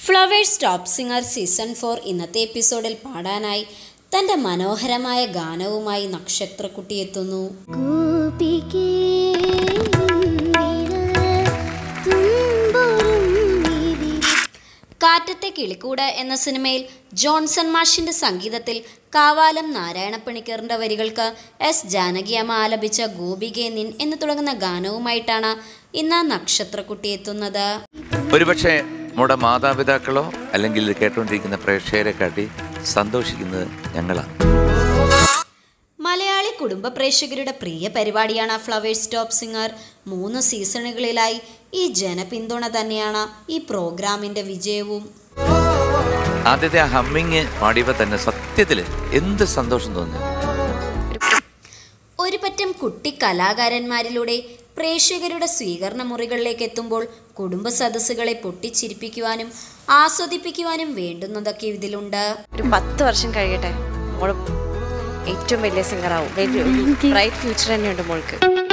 flowers top singer season four ഇന്നത്തെ എപ്പിസോഡിൽ പാടാനായി തൻ്റെ മനോഹരമായ ഗാനവുമായി നക്ഷത്രക്കുട്ടി എത്തുന്നു ഗോപികേ നിൻവിരൽ തുമ്പുറും നിധി കാറ്റത്തെ കിളിക്കൂട് എന്ന സിനിമയിൽ ജോൺസൺ മാഷിൻ്റെ സംഗീതത്തിൽ കാവാലം നാരായണപ്പണിക്കറിൻ്റെ വരികൾക്ക് എസ് ജാനകിയമ്മ ആലപിച്ച ഗോപികെ നിൻ എന്ന് തുടങ്ങുന്ന ഗാനവുമായിട്ടാണ് ഇന്ന് നക്ഷത്രക്കുട്ടി എത്തുന്നത് ഒരുപക്ഷെ നമ്മുടെ മാതാപിതാക്കളോ അല്ലെങ്കിൽ ഇത് കേട്ടുകൊണ്ടിരിക്കുന്ന പ്രേക്ഷകരെ കാട്ടി സന്തോഷിക്കുന്നത് ഞങ്ങളാണ് മലയാളി കുടുംബ പ്രേക്ഷകരുടെ പ്രിയ പരിപാടിയാണ് ഫ്ലവേഴ്സ് ടോപ്പ് സിംഗർ മൂന്ന് സീസണുകളിലായി ഈ ജനപിന്തുണ തന്നെയാണ് ഈ പ്രോഗ്രാമിൻ്റെ വിജയവും ആദ്യത്തെ ആ ഹമ്മിങ് പാടിയപ്പോൾ തന്നെ സത്യത്തിൽ എന്ത് സന്തോഷം തോന്നി ഒരു പറ്റം കുട്ടി കലാകാരന്മാരിലൂടെ പ്രേക്ഷകരുടെ സ്വീകരണ മുറികളിലേക്ക് എത്തുമ്പോൾ കുടുംബ സദസ്സുകളെ പൊട്ടിച്ചിരിപ്പിക്കുവാനും ആസ്വദിപ്പിക്കുവാനും വേണ്ടുന്നതൊക്കെ ഇതിലുണ്ട് ഒരു പത്ത് വർഷം കഴിയട്ടെ മോള് ഏറ്റവും വലിയ സിംഗറാവും വലിയ ബ്രൈറ്റ് ഫ്യൂച്ചർ തന്നെയുണ്ട് മോൾക്ക്